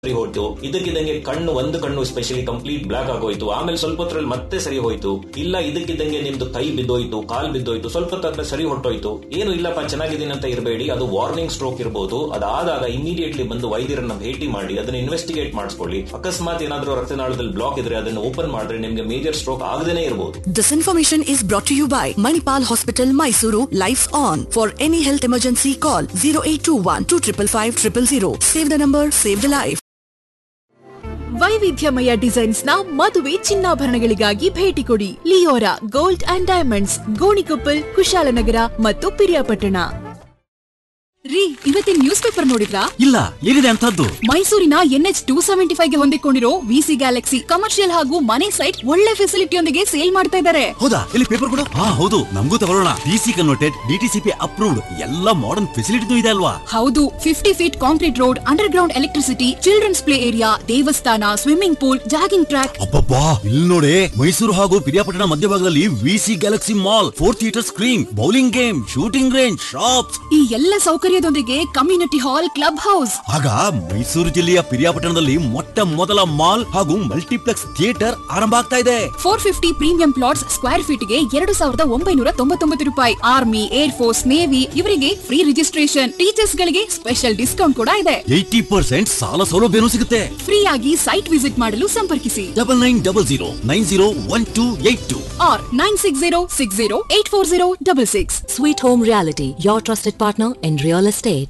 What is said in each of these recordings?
ಸರಿ ಹೋಯ್ತು ಇದಕ್ಕಿದ್ದಂಗೆ ಕಣ್ಣು ಒಂದು ಕಣ್ಣು ಸ್ಪೆಷಲಿ ಕಂಪ್ಲೀಟ್ ಬ್ಲಾಕ್ ಆಗೋಯ್ತು ಆಮೇಲೆ ಸ್ವಲ್ಪ ಹೊತ್ತರಲ್ಲಿ ಮತ್ತೆ ಸರಿ ಹೋಯ್ತು ಇಲ್ಲ ಇದಕ್ಕಿದ್ದಂಗೆ ನಿಮ್ದು ಕೈ ಬಿದ್ದೋಯ್ತು ಕಾಲ್ ಬಿದ್ದೋಯ್ತು ಸ್ವಲ್ಪ ಹೊತ್ತಾದ್ಮೇಲೆ ಸರಿ ಹೊಟ್ಟೋಯ್ತು ಏನು ಇಲ್ಲಪ್ಪ ಚೆನ್ನಾಗಿದ್ದೀನಿ ಅಂತ ಇರಬೇಡಿ ಅದು ವಾರ್ನಿಂಗ್ ಸ್ಟ್ರೋಕ್ ಇರಬಹುದು ಅದಾದಾಗ ಇಮಿಡಿಯೇಟ್ಲಿ ಬಂದು ವೈದ್ಯರನ್ನ ಭೇಟಿ ಮಾಡಿ ಅದನ್ನ ಇನ್ವೆಸ್ಟಿಗೇಟ್ ಮಾಡಿಸ್ಕೊಳ್ಳಿ ಅಕಸ್ಮಾತ್ ಏನಾದ್ರೂ ರಕ್ತನಾಳದಲ್ಲಿ ಬ್ಲಾಕ್ ಇದ್ರೆ ಅದನ್ನ ಓಪನ್ ಮಾಡಿದ್ರೆ ನಿಮ್ಗೆ ಮೇಜರ್ ಸ್ಟ್ರೋಕ್ ಆಗದೇನೆ ಇರಬಹುದು This information is brought to you by Manipal Hospital, Mysuru. Lights on. For any health emergency, call 0821 2555 000. Save the number, save the life. ವೈವಿಧ್ಯಮಯ ಡಿಸೈನ್ಸ್ ನ ಮದುವೆ ಚಿನ್ನಾಭರಣಗಳಿಗಾಗಿ ಭೇಟಿ ಕೊಡಿ Leora gold and diamonds Gonikoppal Kushalnagar ಮತ್ತು ಪಿರಿಯಾಪಟ್ಟಣ ರೀ ಇವತ್ತಿನ ನ್ಯೂಸ್ ಪೇಪರ್ ನೋಡಿದ್ರಾ ಇಲ್ಲ ಏನಿದೆ ಅಂತದ್ದು ಮೈಸೂರಿನ ಎನ್ಎಚ್ ಟೂ ಸೆವೆಂಟಿ ಫೈವ್ ಗೆ ಹೊಂದಿಕೊಂಡಿರೋ ವಿಸಿ ಗ್ಯಾಲಕ್ಸಿ ಕಮರ್ಷಿಯಲ್ ಹಾಗೂ ಮನೆ ಸೈಟ್ ಒಳ್ಳೆ ಫೆಸಿಲಿಟಿಯೊಂದಿಗೆ ಸೇಲ್ ಮಾಡ್ತಾ ಇದ್ದಾರೆ ಹೌದಾ ಇಲ್ಲಿ ಪೇಪರ್ ಕೊಡು ಹಾ ಹೌದು ನಮಗೂ ತಗೊಳ್ಳೋಣ ಡಿಸಿ ಕನ್ವರ್ಟೆಡ್ ಡಿಟಿಸಿಪಿ ಅಪ್ರೂವ್ಡ್ ಎಲ್ಲ ಮಾಡರ್ನ್ ಫೆಸಿಲಿಟಿನೂ ಇದೆ ಅಲ್ವಾ ಹೌದು fifty feet concrete road underground electricity children's play area ದೇವಸ್ಥಾನ ಸ್ವಿಮ್ಮಿಂಗ್ ಪೂಲ್ ಜಾಗಿಂಗ್ ಟ್ರ್ಯಾಕ್ ಅಬ್ಬಬ್ಬಾ ಇಲ್ಲಿ ನೋಡಿ ಮೈಸೂರು ಹಾಗೂ ಪಿರಿಯಾಪಟ್ಟಣ ಮಧ್ಯಭಾಗದಲ್ಲಿ VC galaxy mall four theatre screen bowling game shooting range shops ಈ ಎಲ್ಲ ಸೌಕರ್ಯದೊಂದಿಗೆ ಕಮ್ಯುನಿಟಿ ಹಾಲ್ ಕ್ಲಬ್ ಹೌಸ್ ಆಗ ಮೈಸೂರು ಜಿಲ್ಲೆಯ ಪಿರಿಯಾಪಟ್ಟಣದಲ್ಲಿ ಮೊಟ್ಟ ಮೊದಲ ಮಾಲ್ ಹಾಗೂ ಮಲ್ಟಿಪ್ಲೆಕ್ಸ್ ಥಿಯೇಟರ್ ಆರಂಭ ಆಗ್ತಾ ಇದೆ four fifty premium plots square feet ಗೆ ಎರಡು ಸಾವಿರದ ಒಂಬೈನೂರ ತೊಂಬತ್ತೊಂಬತ್ತು ರೂಪಾಯಿ ಆರ್ಮಿ ಏರ್ ಫೋರ್ಸ್ ನೇವಿ ಇವರಿಗೆ ಫ್ರೀ ರಿಜಿಸ್ಟ್ರೇಷನ್ ಟೀಚರ್ಸ್ ಗಳಿಗೆ ಸ್ಪೆಷಲ್ ಡಿಸ್ಕೌಂಟ್ ಕೂಡ ಇದೆ ಏಯ್ಟಿ ಪರ್ಸೆಂಟ್ ಸಾಲ ಸೌಲಭ್ಯನೂ ಸಿಗುತ್ತೆ ಫ್ರೀ ಆಗಿ ಸೈಟ್ ವಿಸಿಟ್ ಮಾಡಲು ಸಂಪರ್ಕಿಸಿ double nine double zero nine zero one two eight two R nine six zero six zero eight four zero double six Sweet Home Reality, your trusted partner in real estate.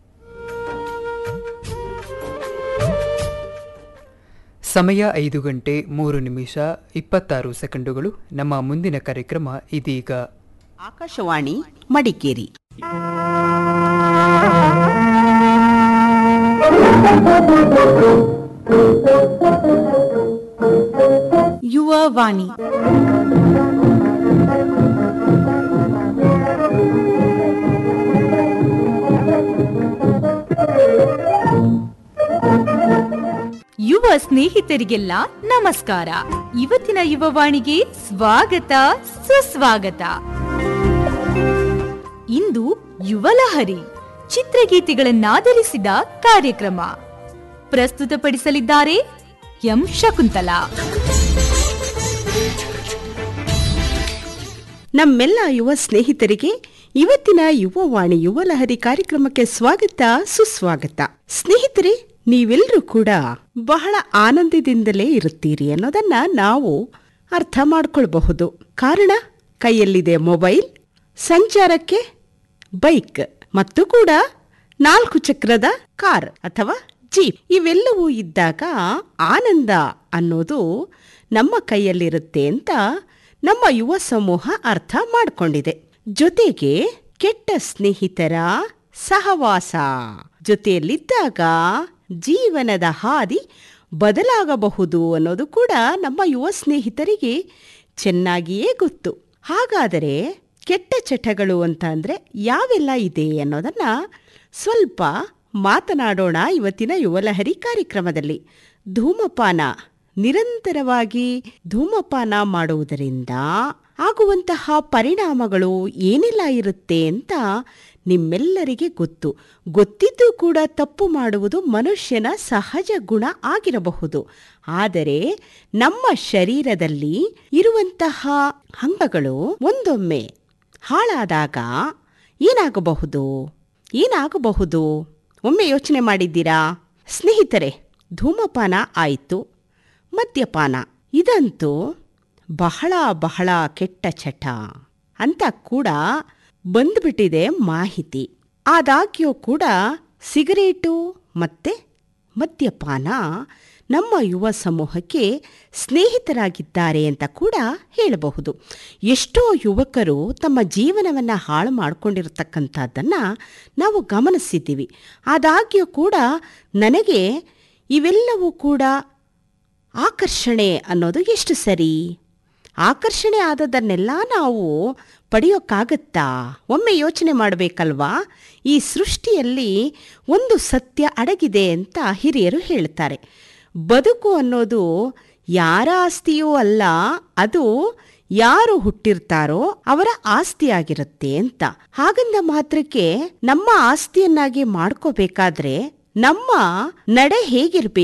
ಸಮಯ ಐದು ಗಂಟೆ ಮೂರು ನಿಮಿಷ ಇಪ್ಪತ್ತಾರು ಸೆಕೆಂಡುಗಳು ನಮ್ಮ ಮುಂದಿನ ಕಾರ್ಯಕ್ರಮ ಇದೀಗ ಆಕಾಶವಾಣಿ ಮಡಿಕೇರಿ ಯುವ ವಾಣಿ ಯುವ ಸ್ನೇಹಿತರಿಗೆಲ್ಲ ನಮಸ್ಕಾರ ಇವತ್ತಿನ ಯುವವಾಣಿಗೆ ಸ್ವಾಗತ ಸುಸ್ವಾಗತ ಇಂದು ಯುವಲಹರಿ ಚಿತ್ರಗೀತೆಗಳನ್ನಾಧರಿಸಿದ ಕಾರ್ಯಕ್ರಮ ಪ್ರಸ್ತುತಪಡಿಸಲಿದ್ದಾರೆ ಎಂ ಶಕುಂತಲಾ ನಮ್ಮೆಲ್ಲ ಯುವ ಸ್ನೇಹಿತರಿಗೆ ಇವತ್ತಿನ ಯುವವಾಣಿ ಯುವಲಹರಿ ಕಾರ್ಯಕ್ರಮಕ್ಕೆ ಸ್ವಾಗತ ಸುಸ್ವಾಗತ ಸ್ನೇಹಿತರೆ ನೀವೆಲ್ಲರೂ ಕೂಡ ಬಹಳ ಆನಂದದಿಂದಲೇ ಇರುತ್ತೀರಿ ಅನ್ನೋದನ್ನ ನಾವು ಅರ್ಥ ಮಾಡ್ಕೊಳ್ಬಹುದು ಕಾರಣ ಕೈಯಲ್ಲಿದೆ ಮೊಬೈಲ್ ಸಂಚಾರಕ್ಕೆ ಬೈಕ್ ಮತ್ತು ಕೂಡ ನಾಲ್ಕು ಚಕ್ರದ ಕಾರ್ ಅಥವಾ ಜೀಪ್ ಇವೆಲ್ಲವೂ ಇದ್ದಾಗ ಆನಂದ ಅನ್ನೋದು ನಮ್ಮ ಕೈಯಲ್ಲಿರುತ್ತೆ ಅಂತ ನಮ್ಮ ಯುವ ಸಮೂಹ ಅರ್ಥ ಮಾಡಿಕೊಂಡಿದೆ ಜೊತೆಗೆ ಕೆಟ್ಟ ಸ್ನೇಹಿತರ ಸಹವಾಸ ಜೊತೆಯಲ್ಲಿದ್ದಾಗ ಜೀವನದ ಹಾದಿ ಬದಲಾಗಬಹುದು ಅನ್ನೋದು ಕೂಡ ನಮ್ಮ ಯುವ ಸ್ನೇಹಿತರಿಗೆ ಚೆನ್ನಾಗಿಯೇ ಗೊತ್ತು ಹಾಗಾದರೆ ಕೆಟ್ಟ ಚಟಗಳು ಅಂತ ಅಂದರೆ ಯಾವೆಲ್ಲ ಇದೆ ಅನ್ನೋದನ್ನ ಸ್ವಲ್ಪ ಮಾತನಾಡೋಣ ಇವತ್ತಿನ ಯುವಲಹರಿ ಕಾರ್ಯಕ್ರಮದಲ್ಲಿ ಧೂಮಪಾನ ನಿರಂತರವಾಗಿ ಧೂಮಪಾನ ಮಾಡುವುದರಿಂದ ಆಗುವಂತಹ ಪರಿಣಾಮಗಳು ಏನೆಲ್ಲ ಇರುತ್ತೆ ಅಂತ ನಿಮ್ಮೆಲ್ಲರಿಗೆ ಗೊತ್ತು ಗೊತ್ತಿದ್ದು ಕೂಡ ತಪ್ಪು ಮಾಡುವುದು ಮನುಷ್ಯನ ಸಹಜ ಗುಣ ಆಗಿರಬಹುದು ಆದರೆ ನಮ್ಮ ಶರೀರದಲ್ಲಿ ಇರುವಂತಹ ಅಂಗಗಳು ಒಂದೊಮ್ಮೆ ಹಾಳಾದಾಗ ಏನಾಗಬಹುದು ಏನಾಗಬಹುದು ಒಮ್ಮೆ ಯೋಚನೆ ಮಾಡಿದ್ದೀರಾ ಸ್ನೇಹಿತರೆ ಧೂಮಪಾನ ಆಯಿತು ಮದ್ಯಪಾನ ಇದಂತೂ ಬಹಳ ಬಹಳ ಕೆಟ್ಟ ಚಟ ಅಂತ ಕೂಡ ಬಂದ್ಬಿಟ್ಟಿದೆ ಮಾಹಿತಿ ಆದಾಗ್ಯೂ ಕೂಡ ಸಿಗರೇಟು ಮತ್ತೆ ಮದ್ಯಪಾನ ನಮ್ಮ ಯುವ ಸಮೂಹಕ್ಕೆ ಸ್ನೇಹಿತರಾಗಿದ್ದಾರೆ ಅಂತ ಕೂಡ ಹೇಳಬಹುದು ಎಷ್ಟೋ ಯುವಕರು ತಮ್ಮ ಜೀವನವನ್ನು ಹಾಳು ಮಾಡಿಕೊಂಡಿರತಕ್ಕಂಥದ್ದನ್ನು ನಾವು ಗಮನಿಸಿದ್ದೀವಿ ಆದಾಗ್ಯೂ ಕೂಡ ನನಗೆ ಇವೆಲ್ಲವೂ ಕೂಡ ಆಕರ್ಷಣೆ ಅನ್ನೋದು ಎಷ್ಟು ಸರಿ ಆಕರ್ಷಣೆ ಆದದನ್ನೆಲ್ಲ ನಾವು ಪಡೆಯೋಕ್ಕಾಗತ್ತಾ ಒಮ್ಮೆ ಯೋಚನೆ ಮಾಡಬೇಕಲ್ವಾ ಈ ಸೃಷ್ಟಿಯಲ್ಲಿ ಒಂದು ಸತ್ಯ ಅಡಗಿದೆ ಅಂತ ಹಿರಿಯರು ಹೇಳ್ತಾರೆ ಬದುಕು ಅನ್ನೋದು ಯಾರ ಆಸ್ತಿಯೂ ಅಲ್ಲ ಅದು ಯಾರು ಹುಟ್ಟಿರ್ತಾರೋ ಅವರ ಆಸ್ತಿಯಾಗಿರುತ್ತೆ ಅಂತ ಹಾಗಂದ ಮಾತ್ರಕ್ಕೆ ನಮ್ಮ ಆಸ್ತಿಯನ್ನಾಗಿ ಮಾಡ್ಕೋಬೇಕಾದ್ರೆ ನಮ್ಮ ನಡೆ ಹೇಗಿರ್ಬೇಕು